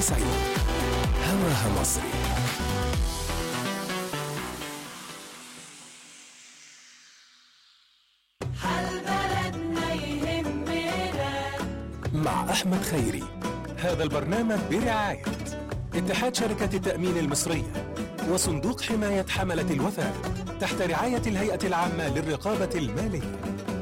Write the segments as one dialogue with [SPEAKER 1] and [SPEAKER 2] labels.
[SPEAKER 1] 92 هواها مصري مع أحمد خيري هذا البرنامج برعاية اتحاد شركة التأمين المصرية وصندوق حماية حملة الوفاء تحت رعاية الهيئة العامة للرقابة المالية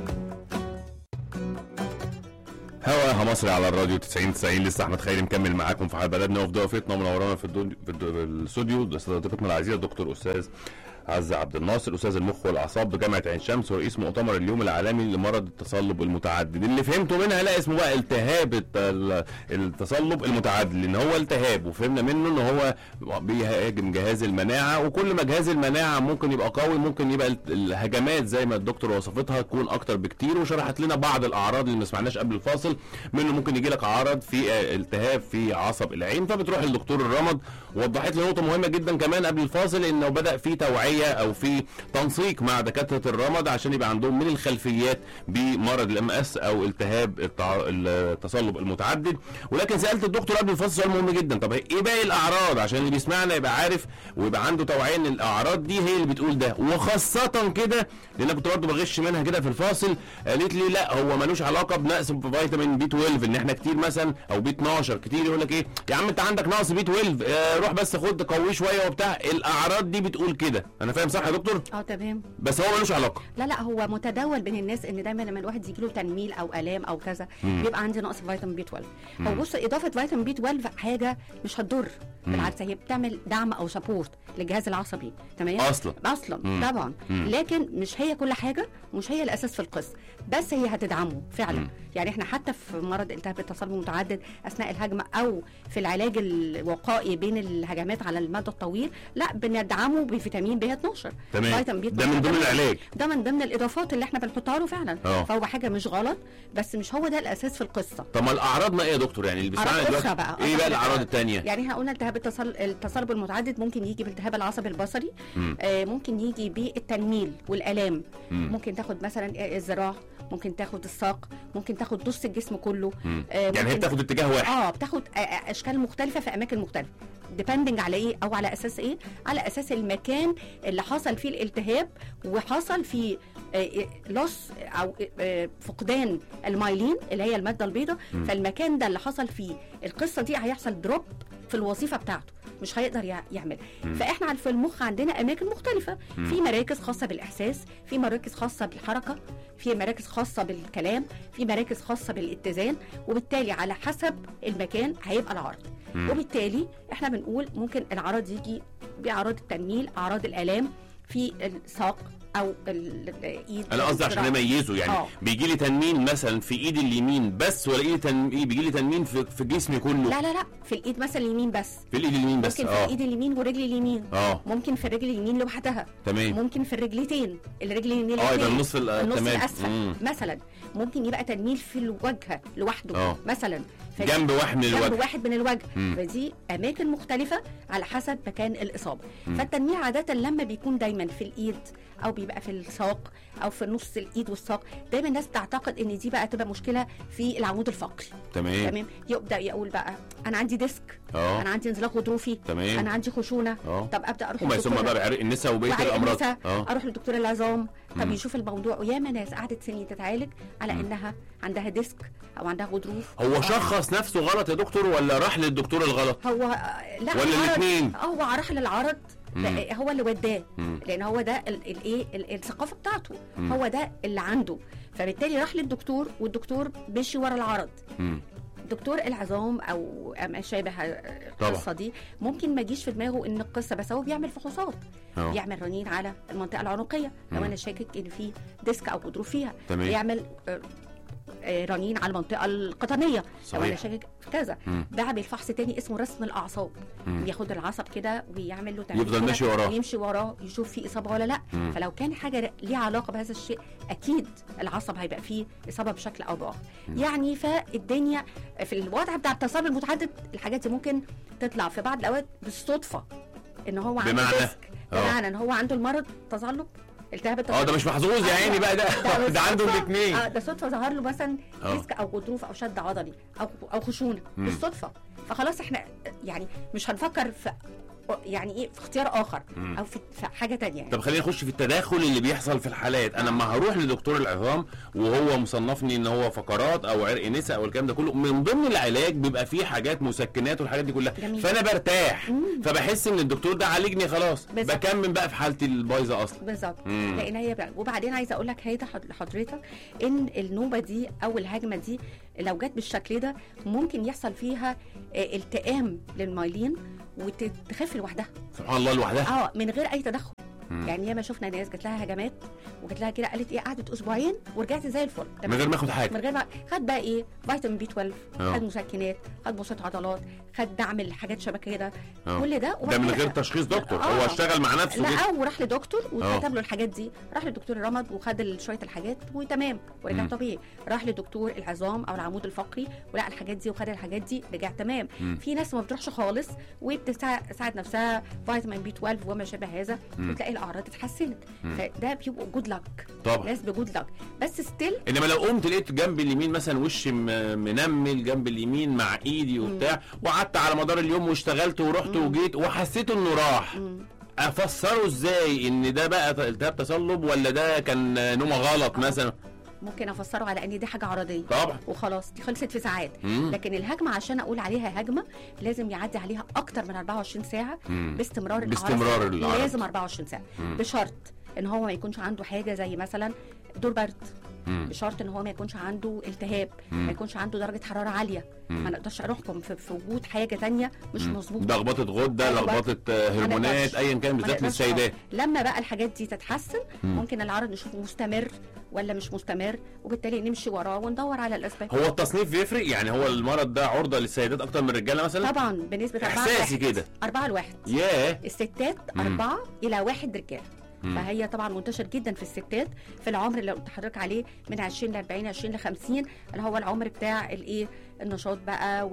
[SPEAKER 2] هواها مصري على الراديو 90 90 لسه احمد خيري مكمل معاكم في حال بلدنا وفي ضيفتنا منورانا في الدو... في, الدو... في الاستوديو ضيفتنا العزيزه دكتور استاذ عزة عبد الناصر استاذ المخ والاعصاب بجامعه عين شمس ورئيس مؤتمر اليوم العالمي لمرض التصلب المتعدد اللي فهمته منها لا اسمه بقى التهاب الت- التصلب المتعدد لان هو التهاب وفهمنا منه ان هو بيهاجم جهاز المناعه وكل ما جهاز المناعه ممكن يبقى قوي ممكن يبقى الت- الهجمات زي ما الدكتور وصفتها تكون اكتر بكتير وشرحت لنا بعض الاعراض اللي ما سمعناش قبل الفاصل منه ممكن يجي لك عرض في آه، التهاب في عصب العين فبتروح للدكتور الرمد ووضحت لي نقطه مهمه جدا كمان قبل الفاصل انه بدا في توعيه او في تنسيق مع دكاتره الرمد عشان يبقى عندهم من الخلفيات بمرض الام اس او التهاب التع- التصلب المتعدد ولكن سالت الدكتور قبل الفاصل سؤال مهم جدا طب ايه باقي الاعراض عشان اللي بيسمعنا يبقى عارف ويبقى عنده توعيه ان الاعراض دي هي اللي بتقول ده وخاصه كده لان انا كنت برضه بغش منها كده في الفاصل قالت لي لا هو ملوش علاقه بنقص في فيتامين بي 12 ان احنا كتير مثلا او بي 12 كتير يقول لك ايه يا عم انت عندك نقص بي 12 آه روح بس خد قويه شويه وبتاع الاعراض دي بتقول كده انا فاهم صح يا دكتور
[SPEAKER 3] اه تمام
[SPEAKER 2] بس هو ملوش علاقه
[SPEAKER 3] لا لا هو متداول بين الناس ان دايما لما الواحد يجي له تنميل او الام او كذا بيبقى عندي نقص في فيتامين بي 12 هو بص اضافه فيتامين بي 12 حاجه مش هتضر بالعكس هي بتعمل دعم او سبورت للجهاز العصبي تمام
[SPEAKER 2] أصلاً.
[SPEAKER 3] اصلا طبعا لكن مش هي كل حاجه مش هي الاساس في القصه بس هي هتدعمه فعلا يعني احنا حتى في مرض التهاب التصلب المتعدد اثناء الهجمه او في العلاج الوقائي بين الهجمات على المدى الطويل لا بندعمه بفيتامين بي 12
[SPEAKER 2] تمام.
[SPEAKER 3] فيتامين بي
[SPEAKER 2] ده من
[SPEAKER 3] 12
[SPEAKER 2] ضمن العلاج.
[SPEAKER 3] ده من ضمن الاضافات اللي احنا بنحطها له فعلا
[SPEAKER 2] اه.
[SPEAKER 3] فهو حاجه مش غلط بس مش هو ده الاساس في القصه
[SPEAKER 2] طب ما الاعراض ما ايه يا دكتور يعني اللي بيسمعنا
[SPEAKER 3] أعراض
[SPEAKER 2] دلوقتي
[SPEAKER 3] أخرى بقى
[SPEAKER 2] ايه بقى
[SPEAKER 3] أخرى.
[SPEAKER 2] الاعراض التانية
[SPEAKER 3] يعني احنا قلنا التهاب التصل... التصلب المتعدد ممكن يجي بالالتهاب العصبي البصري آه ممكن يجي بالتنميل والالام ممكن تاخد مثلا الذراع ممكن تاخد الساق ممكن تاخد نص الجسم كله آه
[SPEAKER 2] يعني هي
[SPEAKER 3] ممكن-
[SPEAKER 2] بتاخد اتجاه واحد
[SPEAKER 3] اه بتاخد آه، آه، اشكال مختلفه في اماكن مختلفه ديبندنج على ايه او على اساس ايه على اساس المكان اللي حصل فيه الالتهاب وحصل فيه لص او آه، فقدان المايلين اللي هي الماده البيضاء فالمكان ده اللي حصل فيه القصه دي هيحصل دروب في الوظيفه بتاعته مش هيقدر يع- يعمل فاحنا عن- في المخ عندنا اماكن مختلفه في مراكز خاصه بالاحساس في مراكز خاصه بالحركه في مراكز خاصه بالكلام في مراكز خاصه بالاتزان وبالتالي على حسب المكان هيبقى العرض وبالتالي احنا بنقول ممكن العرض يجي باعراض التنميل اعراض الالام في الساق او ال- الايد
[SPEAKER 2] انا قصدي عشان
[SPEAKER 3] الذراع.
[SPEAKER 2] اميزه يعني
[SPEAKER 3] آه.
[SPEAKER 2] بيجي لي تنمين مثلا في ايدي اليمين بس ولا ايدي تنمين بيجي لي تنمين في, في جسمي كله
[SPEAKER 3] لا لا لا في الايد مثلا اليمين بس
[SPEAKER 2] في الايد اليمين بس
[SPEAKER 3] ممكن في
[SPEAKER 2] اه
[SPEAKER 3] الايد اليمين والرجل اليمين
[SPEAKER 2] اه
[SPEAKER 3] ممكن في الرجل اليمين لوحدها
[SPEAKER 2] تمام
[SPEAKER 3] ممكن في الرجلتين الرجل اليمين
[SPEAKER 2] اه يبقى
[SPEAKER 3] الاتنين.
[SPEAKER 2] النص ال-
[SPEAKER 3] النص
[SPEAKER 2] تمام.
[SPEAKER 3] الاسفل
[SPEAKER 2] مم.
[SPEAKER 3] مثلا ممكن يبقى تنميل في الوجه لوحده
[SPEAKER 2] آه.
[SPEAKER 3] مثلا ف-
[SPEAKER 2] جنب واحد من
[SPEAKER 3] جنب
[SPEAKER 2] الوجه
[SPEAKER 3] واحد من الوجه
[SPEAKER 2] مم.
[SPEAKER 3] فدي اماكن مختلفه على حسب مكان الاصابه فالتنميل عاده لما بيكون دايما في الايد او بيبقى في الساق او في نص الايد والساق دايما الناس تعتقد ان دي بقى تبقى مشكله في العمود الفقري
[SPEAKER 2] تمام
[SPEAKER 3] تمام يبدا يقول بقى انا عندي ديسك
[SPEAKER 2] اه
[SPEAKER 3] انا عندي انزلاق غضروفي
[SPEAKER 2] تمام.
[SPEAKER 3] انا عندي خشونه
[SPEAKER 2] اه.
[SPEAKER 3] طب ابدا اروح
[SPEAKER 2] وما يسمى
[SPEAKER 3] للدكتور
[SPEAKER 2] بقى عرق النساء وبقيه
[SPEAKER 3] وعرق
[SPEAKER 2] الامراض
[SPEAKER 3] النساء،
[SPEAKER 2] اه
[SPEAKER 3] اروح لدكتور العظام طب
[SPEAKER 2] مم.
[SPEAKER 3] يشوف الموضوع وياما ناس قعدت سنين تتعالج على انها عندها ديسك او عندها غضروف
[SPEAKER 2] هو
[SPEAKER 3] أو-
[SPEAKER 2] شخص نفسه غلط يا دكتور ولا راح للدكتور الغلط
[SPEAKER 3] هو لا
[SPEAKER 2] ولا
[SPEAKER 3] العرض-
[SPEAKER 2] الاتنين؟
[SPEAKER 3] اه هو راح للعرض لا، هو اللي وداه
[SPEAKER 2] مم.
[SPEAKER 3] لان هو ده ال- الايه ال- الثقافه بتاعته
[SPEAKER 2] مم.
[SPEAKER 3] هو ده اللي عنده فبالتالي راح للدكتور والدكتور مشي ورا العرض
[SPEAKER 2] مم.
[SPEAKER 3] دكتور العظام او ما شابه
[SPEAKER 2] طبعا.
[SPEAKER 3] القصه دي ممكن ما يجيش في دماغه ان القصه بس هو بيعمل فحوصات
[SPEAKER 2] اه.
[SPEAKER 3] يعمل رنين على المنطقه العنقيه لو
[SPEAKER 2] مم.
[SPEAKER 3] انا شاكك ان في ديسك او غضروف فيها
[SPEAKER 2] تمام.
[SPEAKER 3] يعمل آه، آه، رنين على المنطقه القطنيه لو
[SPEAKER 2] صحيح.
[SPEAKER 3] انا شاكك في كذا
[SPEAKER 2] مم.
[SPEAKER 3] بعمل فحص تاني اسمه رسم الاعصاب
[SPEAKER 2] مم.
[SPEAKER 3] ياخد العصب كده ويعمل له تحليل
[SPEAKER 2] يفضل
[SPEAKER 3] كده
[SPEAKER 2] ماشي وراه.
[SPEAKER 3] ويمشي وراه يشوف في اصابه ولا لا
[SPEAKER 2] مم.
[SPEAKER 3] فلو كان حاجه ليها علاقه بهذا الشيء اكيد العصب هيبقى فيه اصابه بشكل او باخر يعني فالدنيا في الوضع بتاع التصلب المتعدد الحاجات دي ممكن تطلع في بعض الاوقات بالصدفه ان هو عنده
[SPEAKER 2] بمعنى؟
[SPEAKER 3] ديسك
[SPEAKER 2] آه.
[SPEAKER 3] بمعنى ان هو عنده المرض تصلب التهاب
[SPEAKER 2] اه
[SPEAKER 3] التصلب
[SPEAKER 2] ده مش محظوظ يا عيني بقى ده ده عنده
[SPEAKER 3] بالصدفة-
[SPEAKER 2] الاثنين
[SPEAKER 3] اه ده صدفه ظهر له مثلا
[SPEAKER 2] آه.
[SPEAKER 3] ديسك او غضروف او شد عضلي او او خشونه
[SPEAKER 2] مم.
[SPEAKER 3] بالصدفه فخلاص احنا يعني مش هنفكر في يعني ايه في اختيار اخر
[SPEAKER 2] مم.
[SPEAKER 3] او في, في حاجه تانية يعني.
[SPEAKER 2] طب خلينا نخش في التداخل اللي بيحصل في الحالات انا لما هروح لدكتور العظام وهو مصنفني ان هو فقرات او عرق نسا او الكلام ده كله من ضمن العلاج بيبقى فيه حاجات مسكنات والحاجات دي كلها
[SPEAKER 3] جميل.
[SPEAKER 2] فانا برتاح
[SPEAKER 3] مم.
[SPEAKER 2] فبحس ان الدكتور ده عالجني خلاص
[SPEAKER 3] بالظبط.
[SPEAKER 2] بكمل بقى في حالتي البايظه اصلا
[SPEAKER 3] بالظبط
[SPEAKER 2] مم.
[SPEAKER 3] لان هي بقى وبعدين عايزه اقول لك هيدا حض- لحضرتك ان النوبه دي او الهجمه دي لو جت بالشكل ده ممكن يحصل فيها آه، التئام للمايلين وتخف لوحدها
[SPEAKER 2] سبحان الله لوحدها
[SPEAKER 3] اه من غير اي تدخل
[SPEAKER 2] مم.
[SPEAKER 3] يعني ياما شفنا ناس جات لها هجمات وجات لها كده قالت ايه قعدت اسبوعين ورجعت زي الفل
[SPEAKER 2] من غير ما اخد حاجه
[SPEAKER 3] من غير ما خد بقى ايه فيتامين بي 12
[SPEAKER 2] آه.
[SPEAKER 3] خد مسكنات خد بساط عضلات خد دعم لحاجات شبه كده
[SPEAKER 2] آه.
[SPEAKER 3] كل ده
[SPEAKER 2] ده
[SPEAKER 3] وبعد
[SPEAKER 2] من
[SPEAKER 3] كده-
[SPEAKER 2] غير تشخيص دكتور
[SPEAKER 3] آه.
[SPEAKER 2] هو اشتغل مع نفسه كده
[SPEAKER 3] لا وراح لدكتور
[SPEAKER 2] آه.
[SPEAKER 3] وكتب له الحاجات دي راح لدكتور الرمد وخد ال- شويه الحاجات وتمام ورجع
[SPEAKER 2] مم.
[SPEAKER 3] طبيعي راح لدكتور العظام او العمود الفقري ولقى الحاجات دي وخد الحاجات دي رجع تمام
[SPEAKER 2] مم.
[SPEAKER 3] في ناس ما بتروحش خالص وبتساعد نفسها فيتامين بي 12 وما شابه هذا
[SPEAKER 2] مم.
[SPEAKER 3] وتلاقي الاعراض اتحسنت
[SPEAKER 2] مم.
[SPEAKER 3] فده بيبقوا جود لك
[SPEAKER 2] طبعا
[SPEAKER 3] ناس بجود لك بس ستيل
[SPEAKER 2] انما لو قمت لقيت جنب اليمين مثلا وشي م- منمل جنب اليمين مع ايدي وبتاع وقعدت على مدار اليوم واشتغلت ورحت وجيت وحسيت انه راح افسره ازاي ان ده بقى التهاب تصلب ولا ده كان نومه غلط مثلا
[SPEAKER 3] ممكن افسره على ان دي حاجه عرضيه
[SPEAKER 2] طبعا
[SPEAKER 3] وخلاص دي خلصت في ساعات
[SPEAKER 2] مم.
[SPEAKER 3] لكن الهجمه عشان اقول عليها هجمه لازم يعدي عليها اكتر من 24 ساعه
[SPEAKER 2] مم.
[SPEAKER 3] باستمرار
[SPEAKER 2] باستمرار
[SPEAKER 3] الأعراض.
[SPEAKER 2] الأعراض.
[SPEAKER 3] لازم 24 ساعه
[SPEAKER 2] مم.
[SPEAKER 3] بشرط ان هو ما يكونش عنده حاجه زي مثلا دور برد
[SPEAKER 2] مم.
[SPEAKER 3] بشرط ان هو ما يكونش عنده التهاب
[SPEAKER 2] مم.
[SPEAKER 3] ما يكونش عنده درجه حراره عاليه
[SPEAKER 2] مم.
[SPEAKER 3] ما نقدرش اروحكم في, في وجود حاجه تانية مش
[SPEAKER 2] مم.
[SPEAKER 3] مظبوطه
[SPEAKER 2] لخبطه غده
[SPEAKER 3] أيوة.
[SPEAKER 2] لخبطه آه،
[SPEAKER 3] ما
[SPEAKER 2] هرمونات
[SPEAKER 3] نقدرش.
[SPEAKER 2] ايا كان
[SPEAKER 3] ما
[SPEAKER 2] بالذات
[SPEAKER 3] نقدرش
[SPEAKER 2] للسيدات
[SPEAKER 3] آه. لما بقى الحاجات دي تتحسن
[SPEAKER 2] مم.
[SPEAKER 3] ممكن العرض نشوفه مستمر ولا مش مستمر وبالتالي نمشي وراه وندور على الاسباب
[SPEAKER 2] هو التصنيف بيفرق يعني هو المرض ده عرضه للسيدات اكتر من الرجاله مثلا
[SPEAKER 3] طبعا بنسبه 4
[SPEAKER 2] احساسي كده
[SPEAKER 3] أربعة لواحد
[SPEAKER 2] ياه
[SPEAKER 3] الستات
[SPEAKER 2] مم.
[SPEAKER 3] أربعة إلى واحد رجالة
[SPEAKER 2] مم.
[SPEAKER 3] فهي طبعا منتشر جدا في الستات في العمر اللي قلت لحضرتك عليه من 20 ل 40 20 ل 50 اللي هو العمر بتاع الايه النشاط بقى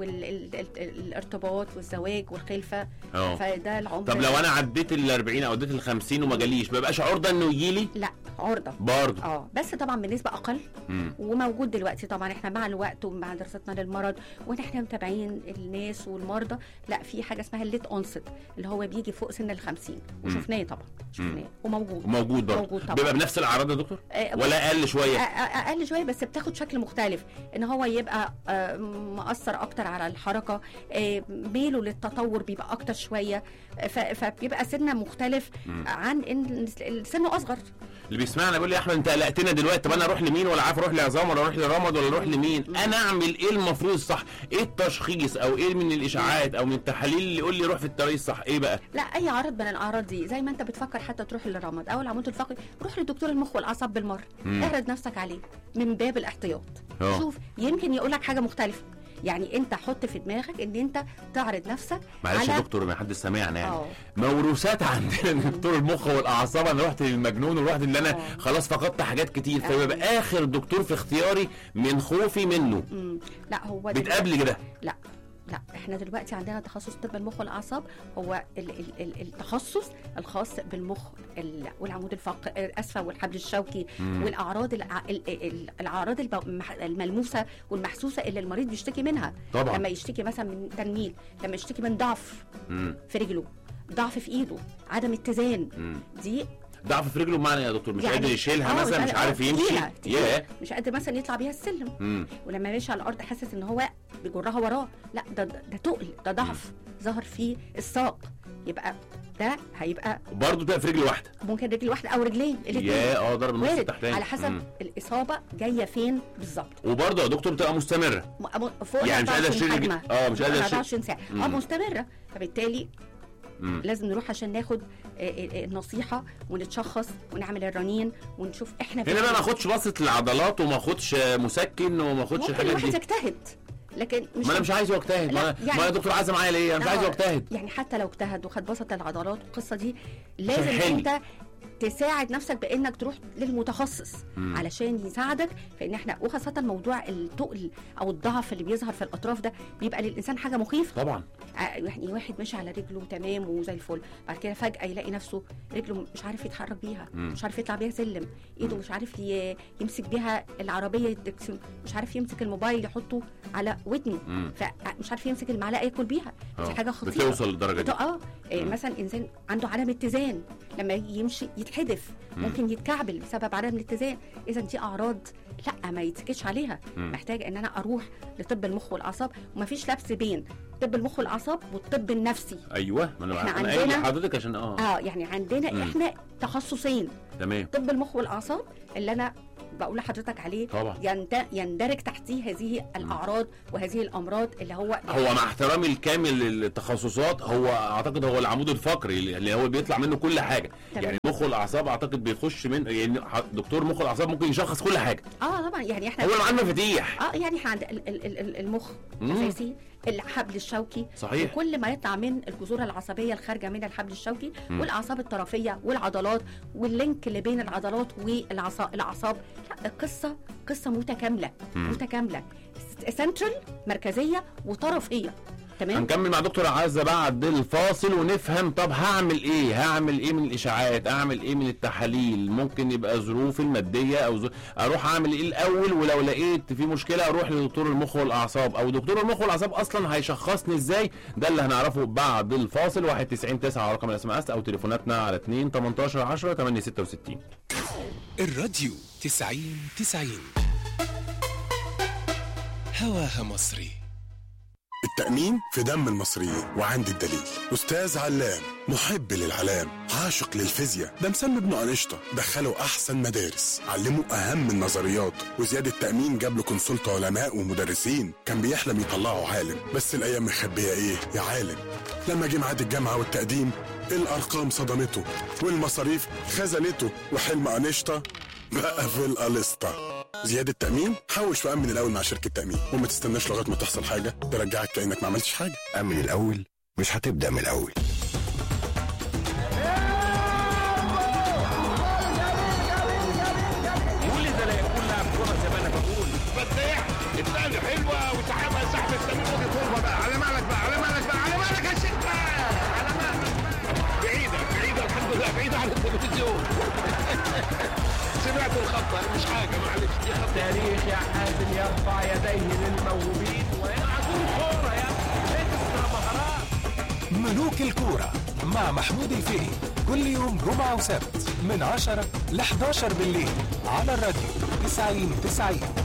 [SPEAKER 3] والارتباط والزواج والخلفه
[SPEAKER 2] اه
[SPEAKER 3] فده العمر
[SPEAKER 2] طب لو انا عديت ال 40 او عديت ال 50 وما جاليش ما بقاش عرضه انه يجي لي
[SPEAKER 3] لا عرضه
[SPEAKER 2] برضه
[SPEAKER 3] اه بس طبعا بنسبه اقل
[SPEAKER 2] مم.
[SPEAKER 3] وموجود دلوقتي طبعا احنا مع الوقت ومع دراستنا للمرض وان احنا متابعين الناس والمرضى لا في حاجه اسمها الليت اونست اللي هو بيجي فوق سن ال 50 وشفناه طبعا شفناه وموجود
[SPEAKER 2] موجود برضه
[SPEAKER 3] موجود طبعا.
[SPEAKER 2] بيبقى بنفس الاعراض يا دكتور
[SPEAKER 3] آه،
[SPEAKER 2] ولا اقل
[SPEAKER 3] أ-
[SPEAKER 2] شويه
[SPEAKER 3] أ- اقل شويه بس بتاخد شكل مختلف ان هو يبقى آه، مأثر اكتر على الحركه آه، ميله للتطور بيبقى اكتر شويه آه، ف- فبيبقى سنه مختلف عن ان سنه اصغر
[SPEAKER 2] اللي بيسمعنا بيقول لي يا احمد انت قلقتنا دلوقتي طب انا اروح لمين ولا عارف اروح لعظام ولا اروح لرمد ولا اروح لمين انا اعمل ايه المفروض الصح ايه التشخيص او ايه من الاشاعات او من التحاليل اللي يقول لي روح في الطريق الصح ايه بقى
[SPEAKER 3] لا اي عرض من الاعراض دي زي ما انت بتفكر حتى تروح للرمد او العمود الفقري روح لدكتور المخ والاعصاب بالمره
[SPEAKER 2] مم.
[SPEAKER 3] اعرض نفسك عليه من باب الاحتياط
[SPEAKER 2] اه.
[SPEAKER 3] شوف يمكن يقول لك حاجه مختلفه يعني انت حط في دماغك ان انت تعرض نفسك
[SPEAKER 2] معلش يا
[SPEAKER 3] على
[SPEAKER 2] دكتور ما حد سمعنا يعني
[SPEAKER 3] اه.
[SPEAKER 2] موروثات عندنا إن دكتور المخ والاعصاب انا رحت للمجنون ورحت اللي انا
[SPEAKER 3] اه.
[SPEAKER 2] خلاص فقدت حاجات كتير
[SPEAKER 3] اه.
[SPEAKER 2] فبيبقى اخر دكتور في اختياري من خوفي منه
[SPEAKER 3] مم. لا هو
[SPEAKER 2] بتقابلي كده
[SPEAKER 3] لا لا احنا دلوقتي عندنا تخصص طب المخ والاعصاب هو ال ال ال التخصص الخاص بالمخ ال- والعمود الفقري اسفه والحبل الشوكي
[SPEAKER 2] مم.
[SPEAKER 3] والاعراض الع- ال- ال- الاعراض الب- المح- الملموسه والمحسوسه اللي المريض بيشتكي منها
[SPEAKER 2] طبعا
[SPEAKER 3] لما يشتكي مثلا من تنميل لما يشتكي من ضعف
[SPEAKER 2] مم.
[SPEAKER 3] في رجله ضعف في ايده عدم اتزان
[SPEAKER 2] مم.
[SPEAKER 3] دي
[SPEAKER 2] ضعف في رجله بمعنى يا دكتور مش
[SPEAKER 3] يعني-
[SPEAKER 2] قادر يشيلها
[SPEAKER 3] آه،
[SPEAKER 2] مثلا مش
[SPEAKER 3] قادر-
[SPEAKER 2] عارف
[SPEAKER 3] آه،
[SPEAKER 2] يمشي
[SPEAKER 3] تقيلة- تقيلة.
[SPEAKER 2] ياه
[SPEAKER 3] مش قادر مثلا يطلع بيها السلم
[SPEAKER 2] مم.
[SPEAKER 3] ولما ماشي على الارض حاسس ان هو بيجرها وراه لا ده ده تقل ده ضعف ظهر فيه الساق يبقى ده هيبقى
[SPEAKER 2] برضه ده في رجل واحده
[SPEAKER 3] ممكن رجل واحده او رجلين الاثنين
[SPEAKER 2] يا اه ضرب النص
[SPEAKER 3] وارد
[SPEAKER 2] التحتاني
[SPEAKER 3] على حسب
[SPEAKER 2] مم.
[SPEAKER 3] الاصابه جايه فين بالظبط
[SPEAKER 2] وبرضه يا دكتور بتبقى مستمره
[SPEAKER 3] م- م- فوق
[SPEAKER 2] يعني مش
[SPEAKER 3] 24
[SPEAKER 2] قادر اشيل رجل-
[SPEAKER 3] هجمة.
[SPEAKER 2] اه مش
[SPEAKER 3] فوق
[SPEAKER 2] قادر اشيل
[SPEAKER 3] 24 ساعه اه
[SPEAKER 2] مم.
[SPEAKER 3] مستمره فبالتالي
[SPEAKER 2] مم.
[SPEAKER 3] لازم نروح عشان ناخد آه، آه، آه، النصيحه ونتشخص ونعمل الرنين ونشوف احنا
[SPEAKER 2] هنا بقى ما اخدش بسط العضلات وما اخدش مسكن وما اخدش
[SPEAKER 3] ممكن
[SPEAKER 2] الحاجات
[SPEAKER 3] الواحد
[SPEAKER 2] دي
[SPEAKER 3] يجتهد لكن مش
[SPEAKER 2] ما انا مش عايزه اجتهد
[SPEAKER 3] لا،
[SPEAKER 2] ما
[SPEAKER 3] يعني-
[SPEAKER 2] ما يا دكتور عايزه معايا ليه انا مش
[SPEAKER 3] آه،
[SPEAKER 2] عايزه اجتهد
[SPEAKER 3] يعني حتى لو اجتهد وخد بسط العضلات والقصه دي لازم
[SPEAKER 2] يحل.
[SPEAKER 3] انت تساعد نفسك بانك تروح للمتخصص
[SPEAKER 2] مم.
[SPEAKER 3] علشان يساعدك في ان احنا وخاصه موضوع التقل او الضعف اللي بيظهر في الاطراف ده بيبقى للانسان حاجه مخيفه
[SPEAKER 2] طبعا
[SPEAKER 3] آه، يعني واحد ماشي على رجله تمام وزي الفل بعد كده فجاه يلاقي نفسه رجله مش عارف يتحرك بيها
[SPEAKER 2] مم.
[SPEAKER 3] مش عارف يطلع بيها سلم ايده مش عارف ي- يمسك بيها العربيه الدكسيون مش عارف يمسك الموبايل يحطه على ودنه
[SPEAKER 2] مم.
[SPEAKER 3] فمش عارف يمسك المعلقه ياكل بيها دي
[SPEAKER 2] آه.
[SPEAKER 3] حاجه خطيره
[SPEAKER 2] بتوصل للدرجه دي
[SPEAKER 3] بت- اه إيه،
[SPEAKER 2] مم.
[SPEAKER 3] مثلا انسان عنده عدم اتزان لما يجي يمشي يتحدف
[SPEAKER 2] مم.
[SPEAKER 3] ممكن يتكعبل بسبب عدم الاتزان اذا دي اعراض لا ما يتسكتش عليها
[SPEAKER 2] مم.
[SPEAKER 3] محتاج ان انا اروح لطب المخ والاعصاب ومفيش لبس بين طب المخ والاعصاب والطب النفسي
[SPEAKER 2] ايوه ما انا
[SPEAKER 3] إحنا
[SPEAKER 2] انا قايل
[SPEAKER 3] عندنا-
[SPEAKER 2] لحضرتك عشان اه
[SPEAKER 3] اه يعني عندنا
[SPEAKER 2] مم.
[SPEAKER 3] احنا تخصصين
[SPEAKER 2] تمام
[SPEAKER 3] طب المخ والاعصاب اللي انا بقول لحضرتك عليه
[SPEAKER 2] طبعا
[SPEAKER 3] يند- يندرج تحتيه هذه الاعراض وهذه الامراض اللي هو
[SPEAKER 2] هو مع احترامي الكامل للتخصصات هو اعتقد هو العمود الفقري اللي هو بيطلع منه كل حاجه
[SPEAKER 3] تمام.
[SPEAKER 2] يعني مخ والاعصاب اعتقد بيخش من يعني ح- دكتور مخ والاعصاب ممكن يشخص كل حاجه
[SPEAKER 3] اه طبعا يعني احنا
[SPEAKER 2] هو اللي معاه المفاتيح
[SPEAKER 3] اه يعني احنا عند ال- ال- ال- ال- المخ
[SPEAKER 2] مم.
[SPEAKER 3] اساسي الحبل الشوكي
[SPEAKER 2] صحيح.
[SPEAKER 3] وكل ما يطلع من الجذور العصبيه الخارجه من الحبل الشوكي
[SPEAKER 2] مم.
[SPEAKER 3] والاعصاب الطرفيه والعضلات واللينك اللي بين العضلات والاعصاب لا القصه قصه متكامله
[SPEAKER 2] مم.
[SPEAKER 3] متكامله سنترال مركزيه وطرفيه تمام
[SPEAKER 2] هنكمل مع دكتور عزه بعد الفاصل ونفهم طب هعمل ايه هعمل ايه من الاشاعات اعمل ايه من التحاليل ممكن يبقى ظروف الماديه او ظروف اروح اعمل ايه الاول ولو لقيت في مشكله اروح لدكتور المخ والاعصاب او دكتور المخ والاعصاب اصلا هيشخصني ازاي ده اللي هنعرفه بعد الفاصل 199 على رقم الاس ام اس او تليفوناتنا على 2 18 10 8 66
[SPEAKER 1] الراديو تسعين تسعين هواها مصري
[SPEAKER 4] التأمين في دم المصريين وعندي الدليل أستاذ علام محب للعلام عاشق للفيزياء ده مسمي ابنه أنشطة دخله أحسن مدارس علمه أهم النظريات وزياد التأمين جاب له كونسلت علماء ومدرسين كان بيحلم يطلعه عالم بس الأيام مخبية إيه يا عالم لما جه ميعاد الجامعة والتقديم الأرقام صدمته والمصاريف خزنته وحلم أنشطة بقى في القلسطة زيادة تأمين حوش وأمن الأول مع شركة تأمين وما تستناش لغاية ما تحصل حاجة ترجعك كأنك ما عملتش حاجة
[SPEAKER 5] أمن الأول مش هتبدأ من الأول
[SPEAKER 6] ولذا لا يكون لاعب كرة زي ما انا بقول فتاح الثاني حلوه وسحبها سحب السمير ودي طولها بقى على مالك بقى على مالك بقى على مالك يا شيخ بقى على مالك بقى. بعيدة بعيدة الحمد لله بعيدة عن التلفزيون سمعت الخطة مش حاجة معلش دي خطة تاريخ يا حازم يرفع يديه للموهوبين ويلعبون كورة يا اكسترا مهارات
[SPEAKER 1] ملوك الكورة مع محمود الفقي كل يوم جمعة وسبت من 10 ل 11 بالليل على الراديو 90 90